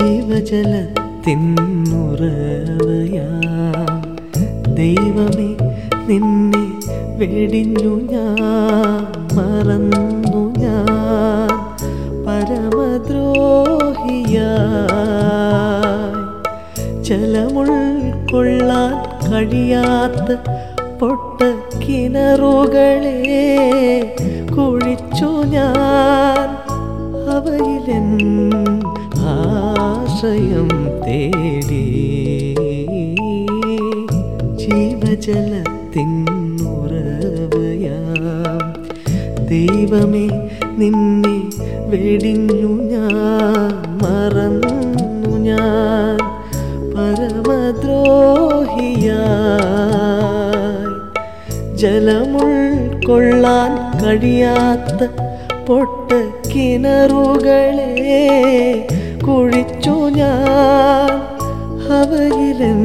ജീവജലത്തിനുറവയാം ദൈവമേ നിന്നെ വെടിഞ്ഞു ഞാൻ മറന്നു ഞാൻ പരമദ്രോഹിയായി ജലമുൾക്കൊള്ളാൻ കഴിയാത്ത പൊട്ട കിണറുകളെ കുഴിച്ചു ഞാൻ അവയിലെൻ ആശ്രയം തേടി ജീവജലത്തിനുറവയാം ദൈവമേ നിന്നെ വെടിഞ്ഞു ഞാൻ മറന്നു ഞാൻ പരമദ്രോഹിയായി ജലമുൾക്കൊള്ളാൻ കഴിയാത്ത പൊട്ട കിണറുകളെ കുഴിച്ചു ഞാൻ അവയിലൻ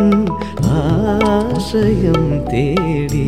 ആശ്രയം തേടി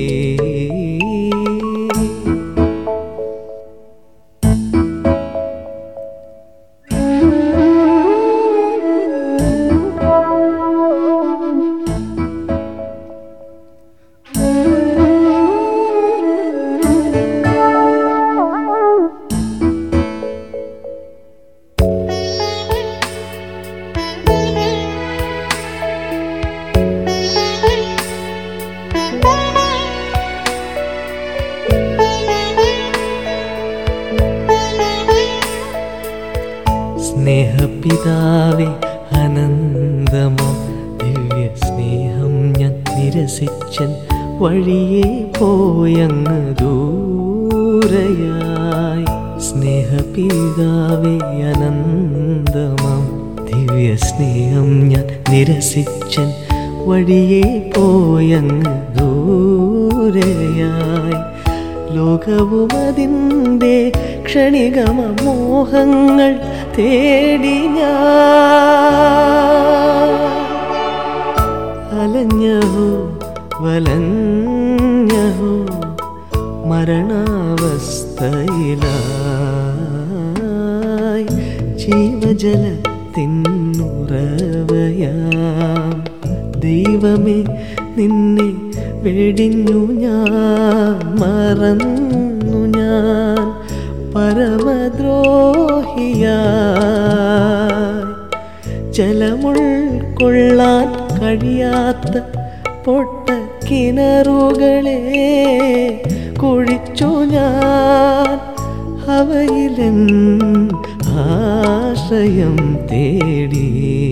സ്നേഹപിതാവേ അനന്തമോ ദിവ്യ സ്നേഹം ഞാൻ നിരസിച്ചൻ വഴിയെ പോയങ്ങ് ദൂരയായി സ്നേഹപിതാവേ അനന്തമാം ദിവ്യ സ്നേഹം ഞാൻ നിരസിച്ചൻ വഴിയെ പോയങ്ങ് ദൂരയായി ലോകവും അതിൻ്റെ ക്ഷണികമ മോഹങ്ങൾ തേടി ഞാൻ അലഞ്ഞഹോ വലഞ്ഞഹോ മരണാവസ്ഥയിലായി ജീവജലത്തിനുറവയാം ദൈവമേ നിന്നെ വെടിഞ്ഞു ഞാൻ മറന്നു ഞാൻ പരമദ്രോഹിയായി ജലമുൾക്കൊള്ളാൻ കഴിയാത്ത പൊട്ട കിണറുകളെ കുഴിച്ചു ഞാൻ അവയിലൻ ആശ്രയം തേടി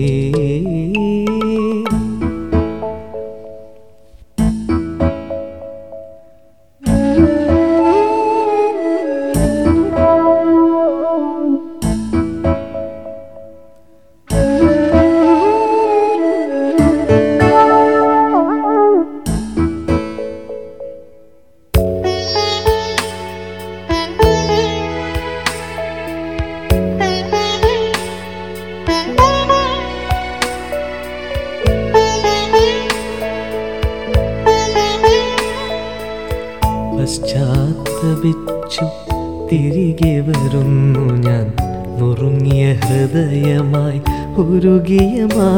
പശ്ചാത്തപിച്ചു തിരികെ വരുന്നു ഞാൻ നുറുങ്ങിയ ഹൃദയമായി ഉരുകിയ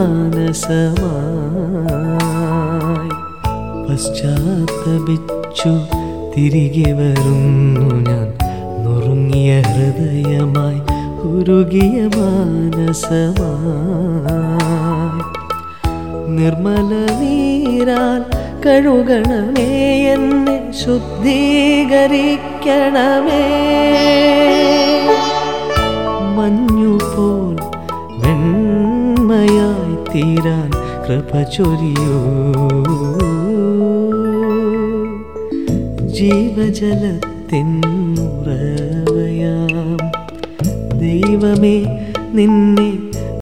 മാനസമായി പശ്ചാത്തപിച്ചു തിരികെ വരുന്നു ഞാൻ നുറുങ്ങിയ ഹൃദയമായി ഉരുകിയ മാനസമായി നിർമ്മല നീരാൽ കഴുകണമേ എന്നെ ശുദ്ധീകരിക്കണമേ മഞ്ഞുപോൽ വെണ്മയായി തീരാൻ കൃപ ചൊരിയൂ ജീവജലത്തിനുറവയാം ദൈവമേ നിന്നെ